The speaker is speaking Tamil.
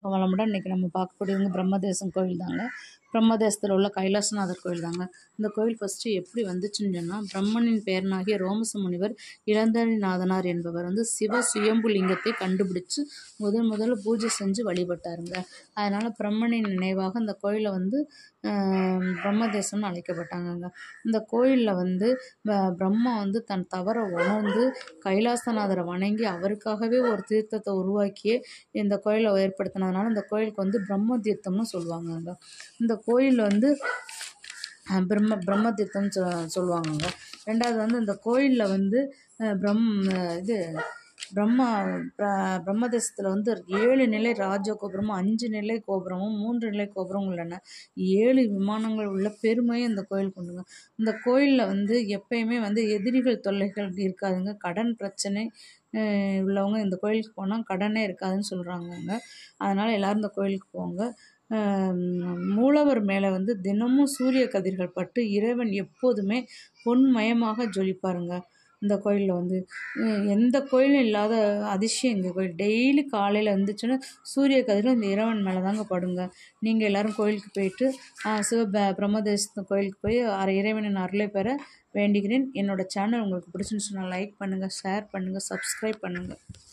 வளமுடன் இன்றைக்கி நம்ம பார்க்கக்கூடியவங்க பிரம்மதேசம் கோயில் தாங்க பிரம்மதேசத்தில் உள்ள கைலாசநாதர் கோயில் தாங்க இந்த கோயில் ஃபஸ்ட்டு எப்படி வந்துச்சுன்னு சொன்னால் பிரம்மனின் பேரனாகிய ரோமச முனிவர் இளந்தரிநாதனார் என்பவர் வந்து சிவ சுயம்பு லிங்கத்தை கண்டுபிடிச்சு முதல் முதல்ல பூஜை செஞ்சு வழிபட்டாருங்க அதனால் பிரம்மனின் நினைவாக இந்த கோயிலை வந்து ஆஹ், பிரம்மதேசம்னு அழைக்கப்பட்டாங்கங்க இந்த கோயிலில் வந்து ப- பிரம்மா வந்து தன் தவறை உணர்ந்து கைலாசநாதரை வணங்கி அவருக்காகவே ஒரு தீர்த்தத்தை உருவாக்கியே இந்த கோயிலை ஏற்படுத்தினதுனால இந்த கோயிலுக்கு வந்து பிரம்ம தீர்த்தம்னு சொல்லுவாங்கங்க இந்த கோயிலில் வந்து அஹ், பிரம்ம பிரம்ம தீர்த்தம்னு சொ சொல்லுவாங்கங்க ரெண்டாவது வந்து இந்த கோயிலில் வந்து அஹ், பிரம் அஹ், இது பிரம்மா பிர- பிரம்மதேசத்தில் வந்து ஏழு நிலை ராஜ கோபுரமும் அஞ்சு நிலை கோபுரமும் மூன்று நிலை கோபுரமும் உள்ளன ஏழு விமானங்கள் உள்ள பெருமையை இந்த கோயில் கொண்டுங்க இந்த கோயிலில் வந்து எப்பயுமே வந்து எதிரிகள் தொல்லைகள் இருக்காதுங்க கடன் பிரச்சனை அஹ், உள்ளவங்க இந்த கோயிலுக்கு போனால் கடனே இருக்காதுன்னு சொல்கிறாங்கங்க அதனால் எல்லோரும் இந்த கோயிலுக்கு போங்க அஹ், மூலவர் மேலே வந்து தினமும் சூரிய கதிர்கள் பட்டு இறைவன் எப்போதுமே பொன்மயமாக ஜொலிப்பாருங்க இந்த கோயிலில் வந்து அஹ், எந்த கோயிலும் இல்லாத அதிசயம் எங்கள் கோயில் டெய்லி காலையில் இருந்துச்சுன்னா சூரிய கதிரும் இந்த இறைவன் மேலே தாங்க படுங்க நீங்கள் எல்லாரும் கோயிலுக்கு போயிட்டு அஹ், சிவ ப- பிரம்மதேச கோயிலுக்கு போய் அரை இறைவனின் அருளை பெற வேண்டுகிறேன் என்னோட சேனல் உங்களுக்கு பிடிச்சிருந்துச்சுன்னா லைக் பண்ணுங்கள் ஷேர் பண்ணுங்கள் சப்ஸ்கிரைப் பண்ணுங்கள்